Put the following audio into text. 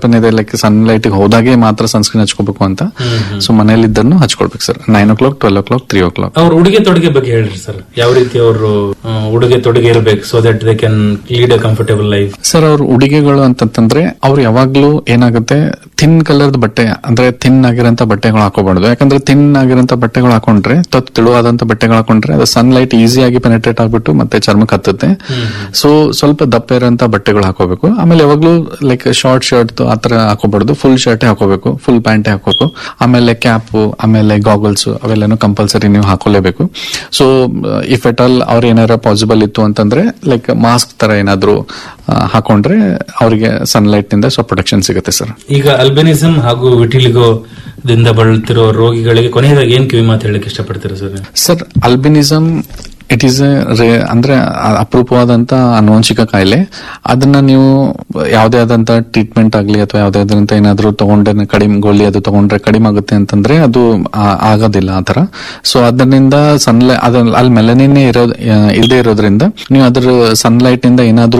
ಇದೆ like sunlight ಹೋದಾಗೆ ಮಾತ್ರ ಸನ್ಸ್ಕ್ರೀನ್ ಹಚ್ಕೋಬೇಕು ಅಂತ ಸೊ ಮನೇಲಿದ್ದನ್ನು ಹಚ್ಕೊಳ್ಬೇಕು sir nine o'clock twelve o'clock three o'clock ಅವ್ರ ಉಡುಗೆ ತೊಡುಗೆ ಬಗ್ಗೆ ಹೇಳ್ರಿ ಸರ್ ಯಾವ ರೀತಿ ಅವರು ಉಡುಗೆ ತೊಡುಗೆ ಇರಬೇಕು so that they can lead a comfortable life sir ಅವ್ರ ಉಡುಗೆಗಳು ಅಂತಂತಂದ್ರೆ ಅವ್ರು ಯಾವಾಗ್ಲೂ ಏನಾಗುತ್ತೆ ಥಿನ್ ಕಲರ್ದ ಬಟ್ಟೆ ಅಂದ್ರೆ ಥಿನ್ ಆಗಿರೋಂತ ಬಟ್ಟೆಗಳು ಹಾಕೋಬಾರ್ದು ಯಾಕಂದ್ರೆ ಥಿನ್ ಆಗಿರೋಂತ ಬಟ್ಟೆಗಳು ಹಾಕೊಂಡ್ರೆ ತತ್ ತೆಳುವಾದಂತ ಬಟ್ಟೆಗಳು ಹಾಕೊಂಡ್ರೆ ಅದು ಸನ್ಲೈಟ್ ಈಸಿಯಾಗಿ ಪೆನೆಟ್ರೇಟ್ ಆಗ್ಬಿಟ್ಟು ಮತ್ತೆ ಚರ್ಮಕ್ಕೆ ಹತ್ತುತ್ತೆ ಸೊ ಸ್ವಲ್ಪ ದಪ್ಪ ಇರೋಂತ ಬಟ್ಟೆಗಳು ಹಾಕೋಬೇಕು ಆಮೇಲೆ ಯಾವಾಗ್ಲೂ ಲೈಕ್ ಶಾರ್ಟ್ ಶರ್ಟ್ ಆತರ ಹಾಕೋಬಾರ್ದು ಫುಲ್ ಶರ್ಟ್ ಹಾಕೋಬೇಕು ಫುಲ್ ಪ್ಯಾಂಟ್ ಹಾಕೋಬೇಕು ಆಮೇಲೆ ಕ್ಯಾಪ್ ಆಮೇಲೆ ಗಾಗಲ್ಸ್ ಅವೆಲ್ಲನೂ ಕಂಪಲ್ಸರಿ ನೀವು ಹಾಕೊಳ್ಳೇಬೇಕು ಸೊ ಇಫ್ ಎಟ್ ಆಲ್ ಅವ್ರ ಏನಾರ ಪಾಸಿಬಲ್ ಇತ್ತು ಅಂತಂದ್ರೆ ಲೈಕ್ ಮಾಸ್ಕ್ ತರ ಏನಾದ್ರು ಆ, ಹಾಕೊಂಡ್ರೆ ಅವರಿಗೆ ಸನ್ಲೈಟ್ ನಿಂದ ಸ್ವಲ್ಪ ಪ್ರೊಟೆಕ್ಷನ್ ಸಿಗುತ್ತೆ ಸರ್ ಈಗ ಅಲ್ಬೆನಿಸಮ್ ಹಾಗೂ ವಿಟಿಲಿಗೋ ದಿಂದ ಬಳಲ್ತಿರೋ ರೋಗಿಗಳಿಗೆ ಕೊನೆಯದಾಗಿ ಏನ್ ಕಿವಿ ಮಾತು ಹೇಳಕ್ ಇಷ್ಟಪಡ್ತೀರಾ sir sir albinism it is ಅಂದ್ರೆ ಅ- ಅಪರೂಪವಾದಂತ ಅನುವಂಶಿಕ ಕಾಯಿಲೆ ಅದನ್ನ ನೀವು ಯಾವುದೇ ಆದಂತ ಟ್ರೀಟ್ಮೆಂಟ್ ಆಗ್ಲಿ ಅಥವಾ ಯಾವುದೇ ಆದಂತ ಏನಾದ್ರೂ ತಗೊಂಡ್ರೆ ಕಡಿಮೆ ಗೋಲಿ ಅದು ತಗೊಂಡ್ರೆ ಕಡಿಮೆ ಆಗುತ್ತೆ ಅಂತಂದ್ರೆ ಅದು ಆ- ಆಗೋದಿಲ್ಲ ಆ ತರ ಸೊ ಅದರಿಂದ ಸನ್ಲೈ ಅದ ಅಲ್ಲಿ ಮೆಲನಿನೇ ಇರೋದ್ ಇಲ್ಲದೆ ಇರೋದ್ರಿಂದ ನೀವು ಅದ್ರ ಸನ್ಲೈಟ್ ಇಂದ ಏನಾದ್ರೂ